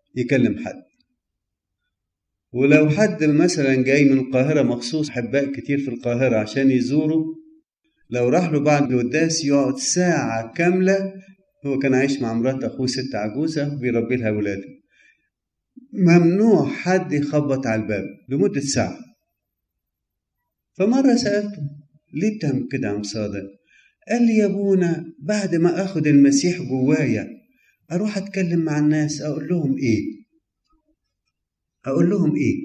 يكلم حد ولو حد مثلا جاي من القاهرة مخصوص أحباء كتير في القاهرة عشان يزوروا لو راح له بعد القداس يقعد ساعة كاملة هو كان عايش مع مرات أخوه ست عجوزة بيربي لها ولاده ممنوع حد يخبط على الباب لمدة ساعة فمرة سألته ليه بتعمل كده يا عم صادق؟ قال لي يا ابونا بعد ما اخد المسيح جوايا اروح اتكلم مع الناس اقول لهم ايه؟ اقول لهم ايه؟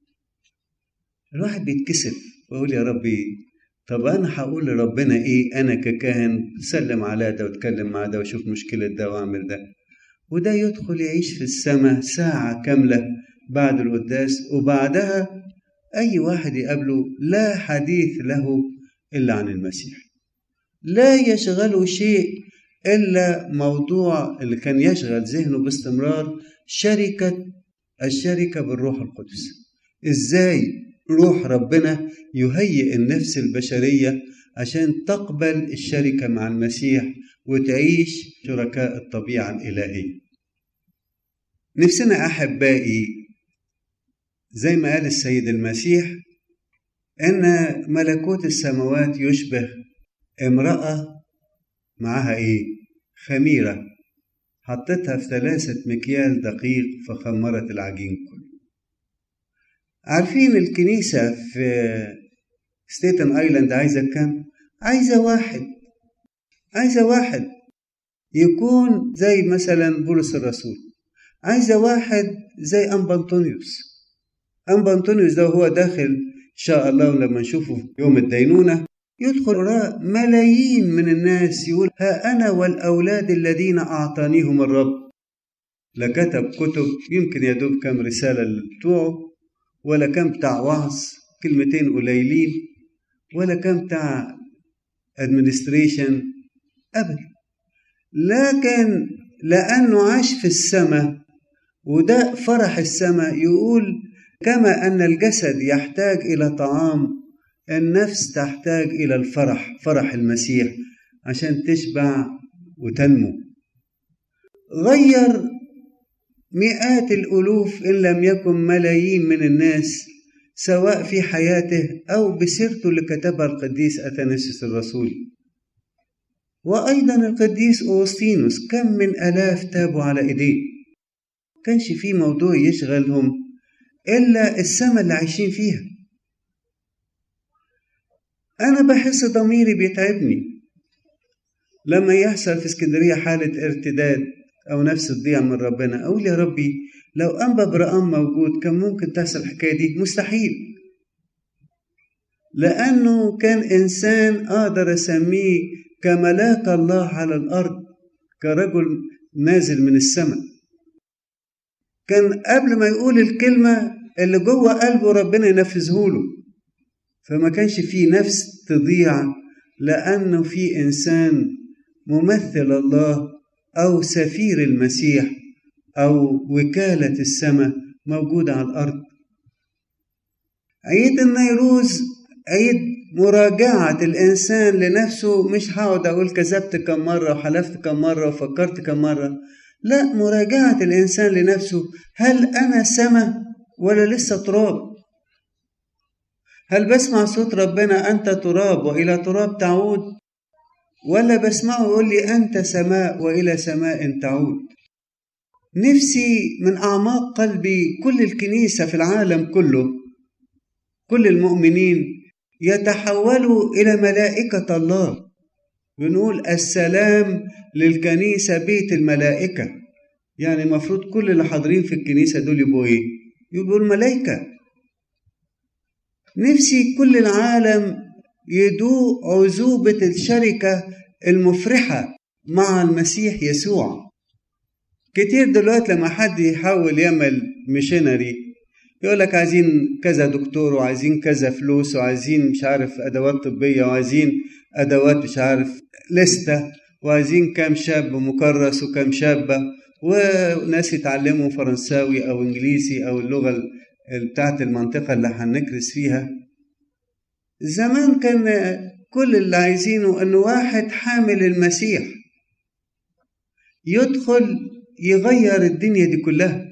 الواحد بيتكسف ويقول يا ربي طب انا هقول لربنا ايه انا ككاهن سلم على ده واتكلم مع ده واشوف مشكله ده واعمل ده وده يدخل يعيش في السماء ساعه كامله بعد القداس وبعدها اي واحد يقابله لا حديث له الا عن المسيح لا يشغله شيء الا موضوع اللي كان يشغل ذهنه باستمرار شركه الشركه بالروح القدس ازاي روح ربنا يهيئ النفس البشريه عشان تقبل الشركه مع المسيح وتعيش شركاء الطبيعه الالهيه نفسنا احبائي زي ما قال السيد المسيح ان ملكوت السماوات يشبه امراه معاها ايه خميره حطتها في ثلاثه مكيال دقيق فخمرت العجين كله عارفين الكنيسة في ستيتن ايلاند عايزة كام؟ عايزة واحد عايزة واحد يكون زي مثلا بولس الرسول عايزة واحد زي أنبا أنطونيوس أنبا أنطونيوس ده وهو داخل إن شاء الله لما نشوفه يوم الدينونة يدخل وراء ملايين من الناس يقول ها أنا والأولاد الذين أعطانيهم الرب لا كتب كتب يمكن يدوب كم رسالة بتوعه ولا كان بتاع وعظ كلمتين قليلين ولا كان بتاع ادمنستريشن ابدا لكن لانه عاش في السماء وده فرح السماء يقول كما ان الجسد يحتاج الى طعام النفس تحتاج الى الفرح فرح المسيح عشان تشبع وتنمو غير مئات الالوف ان لم يكن ملايين من الناس سواء في حياته او بسيرته اللي كتبها القديس اثناسيوس الرسول وايضا القديس اوسطينوس كم من الاف تابوا على ايديه كانش في موضوع يشغلهم الا السماء اللي عايشين فيها انا بحس ضميري بيتعبني لما يحصل في اسكندريه حاله ارتداد أو نفس تضيع من ربنا أقول يا ربي لو أنبا برقام موجود كان ممكن تحصل الحكاية دي مستحيل لأنه كان إنسان أقدر أسميه كملاك الله على الأرض كرجل نازل من السماء كان قبل ما يقول الكلمة اللي جوه قلبه ربنا ينفذه له فما كانش فيه نفس تضيع لأنه في إنسان ممثل الله أو سفير المسيح أو وكالة السماء موجودة على الأرض عيد النيروز عيد مراجعة الإنسان لنفسه مش هقعد أقول كذبت كم مرة وحلفت كم مرة وفكرت كم مرة لا مراجعة الإنسان لنفسه هل أنا سماء ولا لسه تراب هل بسمع صوت ربنا أنت تراب وإلى تراب تعود ولا بسمعه يقول لي أنت سماء وإلى سماء تعود نفسي من أعماق قلبي كل الكنيسة في العالم كله كل المؤمنين يتحولوا إلى ملائكة الله بنقول السلام للكنيسة بيت الملائكة يعني المفروض كل اللي حاضرين في الكنيسة دول يبقوا إيه؟ يبقوا الملائكة نفسي كل العالم يدوق عذوبة الشركة المفرحة مع المسيح يسوع كتير دلوقتي لما حد يحاول يعمل ميشنري يقول لك عايزين كذا دكتور وعايزين كذا فلوس وعايزين مش عارف ادوات طبيه وعايزين ادوات مش عارف لستة وعايزين كام شاب مكرس وكام شابة وناس يتعلموا فرنساوي أو إنجليزي أو اللغة بتاعت المنطقة اللي هنكرس فيها زمان كان كل اللي عايزينه انه واحد حامل المسيح يدخل يغير الدنيا دي كلها